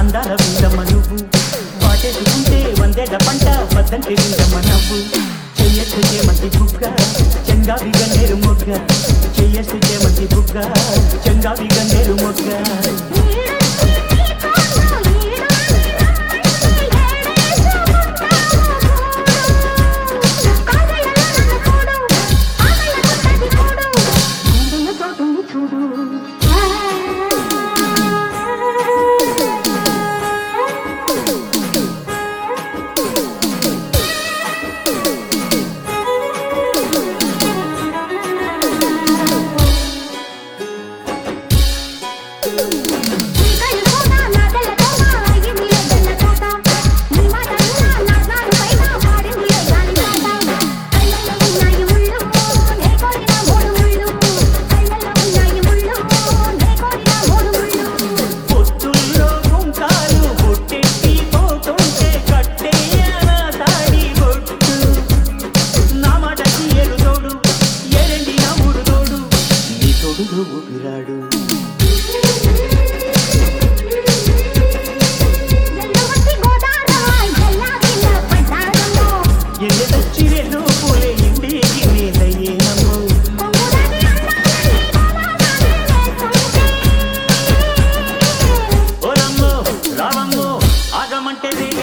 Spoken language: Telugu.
అందాల విందమ్మ నువ్వు వాటేసుకుంటే వందేళ్ల పంట పద్దంటే విందమ్మ నవ్వు చెయ్యొచ్చు చేమంతి బుగ్గ చెంగావి గన్నేరు మొగ్గ చెయ్యొచ్చు చేమంతి బుగ్గ చెంగావి గన్నేరు మొగ్గ పొత్తుల్లో కుంకాలు బొట్టెట్టి పోతుంటే కట్టేయాల తాడి బొట్టు నా మాట తీయరు తోడు ఎరండి నా ఊరు తోడు నీ తోడులో ఊపిరాడు ఎన్నెదొచ్చి వెళ్ళు పోలే ఇంటికి నేలయ్యేనమ్మో ఓరమ్మో రావమ్మో ఆగమంటే రేగి